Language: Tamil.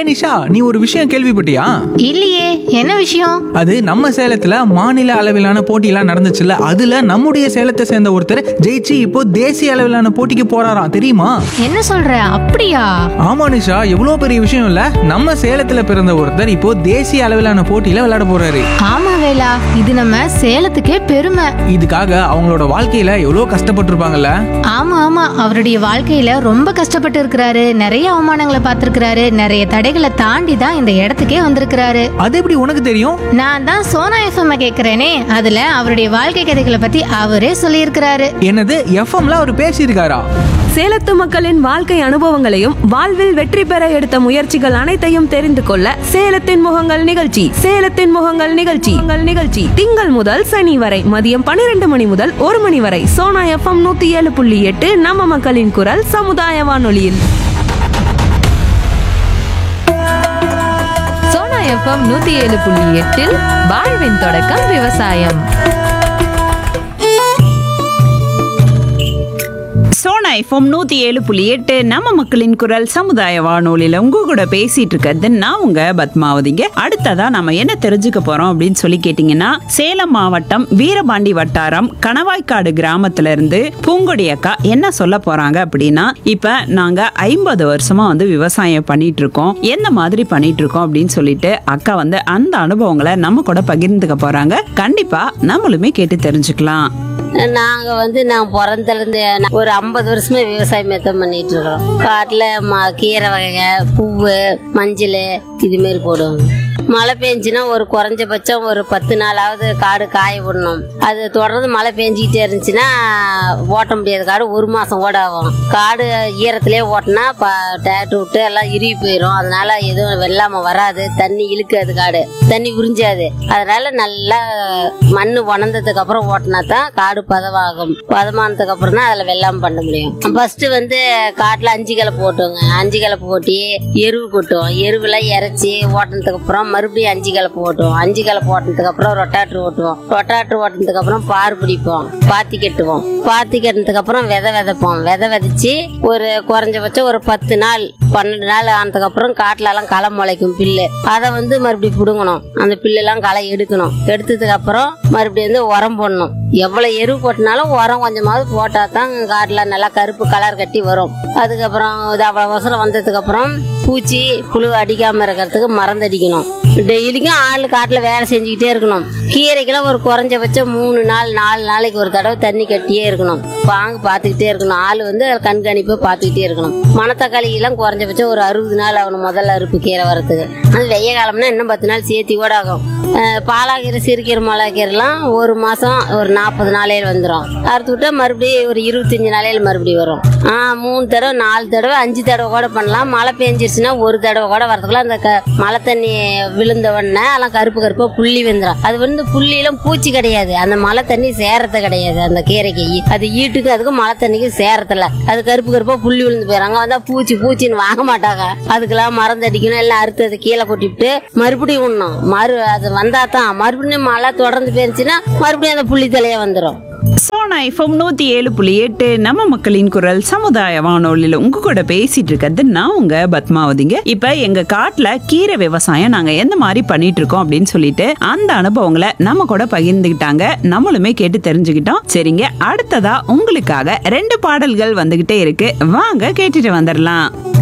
நிஷா நீ ஒரு விஷயம் கேள்விப்பட்டியா இல்லையே என்ன விஷயம் அது நம்ம சேலத்துல மாநில அளவிலான போட்டியெல்லாம் நடந்துச்சுல்ல அதுல நம்முடைய சேலத்தை சேர்ந்த ஒருத்தர் ஜெயிச்சு இப்போ தேசிய அளவிலான போட்டிக்கு போறாராம் தெரியுமா என்ன சொல்ற அப்படியா ஆமா நிஷா எவ்வளோ பெரிய விஷயம் இல்ல நம்ம சேலத்துல பிறந்த ஒருத்தர் இப்போ தேசிய அளவிலான போட்டியில விளையாட போறாரு ஆமா வேலா இது நம்ம சேலத்துக்கே பெருமை இதுக்காக அவங்களோட வாழ்க்கையில எவ்வளோ கஷ்டப்பட்டிருப்பாங்கல்ல ஆமா ஆமா அவருடைய வாழ்க்கையில ரொம்ப கஷ்டப்பட்டு இருக்கிறாரு நிறைய அவமானங்களை பார்த்திருக்கிறாரு நிறைய தடைகளை தாண்டி தான் இந்த இடத்துக்கே வந்திருக்கிறாரு அது எப்படி உனக்கு தெரியும் நான் தான் சோனா எஃப்எம் கேக்குறேனே அதுல அவருடைய வாழ்க்கை கதைகளை பத்தி அவரே சொல்லியிருக்கிறாரு என்னது எஃப்எம்ல அவர் பேசியிருக்காரா சேலத்து மக்களின் வாழ்க்கை அனுபவங்களையும் வாழ்வில் வெற்றி பெற எடுத்த முயற்சிகள் அனைத்தையும் தெரிந்து கொள்ள சேலத்தின் முகங்கள் நிகழ்ச்சி சேலத்தின் முகங்கள் நிகழ்ச்சி உங்கள் நிகழ்ச்சி திங்கள் முதல் சனி வரை மதியம் பன்னிரண்டு மணி முதல் ஒரு மணி வரை சோனா எஃப்எம் நூத்தி ஏழு புள்ளி எட்டு நம்ம மக்களின் குரல் சமுதாய வானொலியில் சோனா எஃப்எம் நூத்தி ஏழு புள்ளி எட்டில் வாழ்வின் தொடக்கம் விவசாயம் சோனா எஃப்எம் நூத்தி ஏழு புள்ளி எட்டு நம்ம மக்களின் குரல் சமுதாய வானொலியில உங்க கூட பேசிட்டு இருக்கிறது நான் உங்க பத்மாவதிங்க அடுத்ததா நம்ம என்ன தெரிஞ்சுக்க போறோம் அப்படின்னு சொல்லி கேட்டீங்கன்னா சேலம் மாவட்டம் வீரபாண்டி வட்டாரம் கணவாய்க்காடு கிராமத்துல இருந்து பூங்கொடி அக்கா என்ன சொல்ல போறாங்க அப்படின்னா இப்ப நாங்க ஐம்பது வருஷமா வந்து விவசாயம் பண்ணிட்டு இருக்கோம் எந்த மாதிரி பண்ணிட்டு இருக்கோம் அப்படின்னு சொல்லிட்டு அக்கா வந்து அந்த அனுபவங்களை நம்ம கூட பகிர்ந்துக்க போறாங்க கண்டிப்பா நம்மளுமே கேட்டு தெரிஞ்சுக்கலாம் நாங்க வந்து நான் பிறந்தலேருந்து ஒரு ஐம்பது வருஷமா விவசாயம் மெத்தம் பண்ணிட்டு இருக்கிறோம் காட்டுல ம- கீரை வகைங்க பூவு மஞ்சள் இது மாதிரி போடுவோம் மழை பெஞ்சுன்னா ஒரு குறைஞ்சபட்சம் ஒரு பத்து நாளாவது காடு காய விடணும் அது தொடர்ந்து மழை பெஞ்சிக்கிட்டே இருந்துச்சுன்னா ஓட்ட முடியாத காடு ஒரு மாசம் ஓட ஆகும் காடு ஈரத்திலே ஓட்டினா டேட்டு விட்டு எல்லாம் இறுகி போயிடும் அதனால எதுவும் வெள்ளாம வராது தண்ணி இழுக்காது காடு தண்ணி உறிஞ்சாது அதனால நல்லா மண்ணு உணர்ந்ததுக்கு அப்புறம் ஓட்டினா தான் காடு பதவாகும் பதமானதுக்கு அப்புறம் தான் அதுல வெள்ளாம பண்ண முடியும் ஃபர்ஸ்ட் வந்து காட்டுல அஞ்சு கிளை போட்டுங்க அஞ்சு கிளை போட்டி எருவு கொட்டுவோம் எருவுல இறைச்சி ஓட்டினதுக்கு அப்புறம் மறுபடியும் அஞ்சு கிளை போட்டுவோம் அஞ்சு கிளை போட்டதுக்கு அப்புறம் ரொட்டாட்ரு ஓட்டுவோம் ரொட்டாட்ரு ஓட்டினதுக்கு அப்புறம் பார் பிடிப்போம் பாத்தி கட்டுவோம் பாத்தி கட்டினதுக்கு அப்புறம் விதை விதைப்போம் விதை விதைச்சு ஒரு குறைஞ்சபட்சம் ஒரு பத்து நாள் பன்னெண்டு நாள் ஆனதுக்கு அப்புறம் காட்டுல எல்லாம் களை முளைக்கும் பில்லு அதை வந்து மறுபடியும் புடுங்கணும் அந்த பில்லெல்லாம் களை எடுக்கணும் எடுத்ததுக்கு அப்புறம் மறுபடியும் வந்து உரம் போடணும் எவ்வளவு எரு போட்டினாலும் உரம் கொஞ்சமாவது போட்டா தான் காட்டுல நல்லா கருப்பு கலர் கட்டி வரும் அதுக்கப்புறம் இது அவ்வளவு அவசரம் வந்ததுக்கு அப்புறம் பூச்சி புழு அடிக்காம இருக்கிறதுக்கு மறந்தடிக்கணும் டெய்லிக்கும் ஆள் காட்டுல வேலை செஞ்சுக்கிட்டே இருக்கணும் கீரைக்கெல்லாம் ஒரு குறைஞ்சபட்சம் மூணு நாள் நாலு நாளைக்கு ஒரு தடவை தண்ணி கட்டியே இருக்கணும் பாங்கு பார்த்துக்கிட்டே இருக்கணும் ஆள் வந்து கண்காணிப்பு பார்த்துக்கிட்டே இருக்கணும் மணத்தக்காளி எல்லாம் குறைஞ்சபட்சம் ஒரு அறுபது நாள் ஆகணும் முதல்ல அறுப்பு கீரை வரத்துக்கு அது வெய்ய காலம்னா இன்னும் பத்து நாள் சேர்த்தி கூட ஆகும் அஹ் பாலாக்கீரை சிறுகீரை மிளகாக்கீரைலாம் ஒரு மாசம் ஒரு நாற்பது நாளையில வந்துடும் அறுத்து விட்டா மறுபடியும் ஒரு இருபத்தஞ்சு நாளையில மறுபடியும் வரும் ஆ மூணு தடவை நாலு தடவை அஞ்சு தடவை கூட பண்ணலாம் மழை பெஞ்சிருச்சுன்னா ஒரு தடவை கூட வரதுக்குள்ள அந்த க- மழை தண்ணி விழுந்த உடனே எல்லாம் கருப்பு கருப்பா புள்ளி வந்துடும் அது வந்து புள்ளியெல்லாம் பூச்சி கிடையாது அந்த மழை தண்ணி சேரத்து கிடையாது அந்த கீரைக்கு அது ஈட்டுக்கு அதுக்கும் மழை தண்ணிக்கு சேரத்துல அது கருப்பு கருப்பா புள்ளி விழுந்து போயிடும் அங்க வந்தா பூச்சி பூச்சின்னு வாங்க மாட்டாங்க அதுக்கெல்லாம் மருந்து அடிக்கணும் எல்லாம் அறுத்து அதை கீழே கொட்டிவிட்டு மறுபடியும் உண்ணும் மறு அது வந்தா தான் மறுபடியும் மழை தொடர்ந்து போயிருச்சுன்னா மறுபடியும் அந்த புள்ளி தலையே வந்துடும் சோனா எஃப்எம் நூத்தி ஏழு புள்ளி எட்டு நம்ம மக்களின் குரல் சமுதாய வானொலியில உங்க கூட பேசிட்டு இருக்கிறது நான் உங்க பத்மாவதிங்க இப்ப எங்க காட்டுல கீரை விவசாயம் நாங்க எந்த மாதிரி பண்ணிட்டு இருக்கோம் அப்படின்னு சொல்லிட்டு அந்த அனுபவங்களை நம்ம கூட பகிர்ந்துகிட்டாங்க நம்மளுமே கேட்டு தெரிஞ்சுக்கிட்டோம் சரிங்க அடுத்ததா உங்களுக்காக ரெண்டு பாடல்கள் வந்துகிட்டே இருக்கு வாங்க கேட்டுட்டு வந்துடலாம்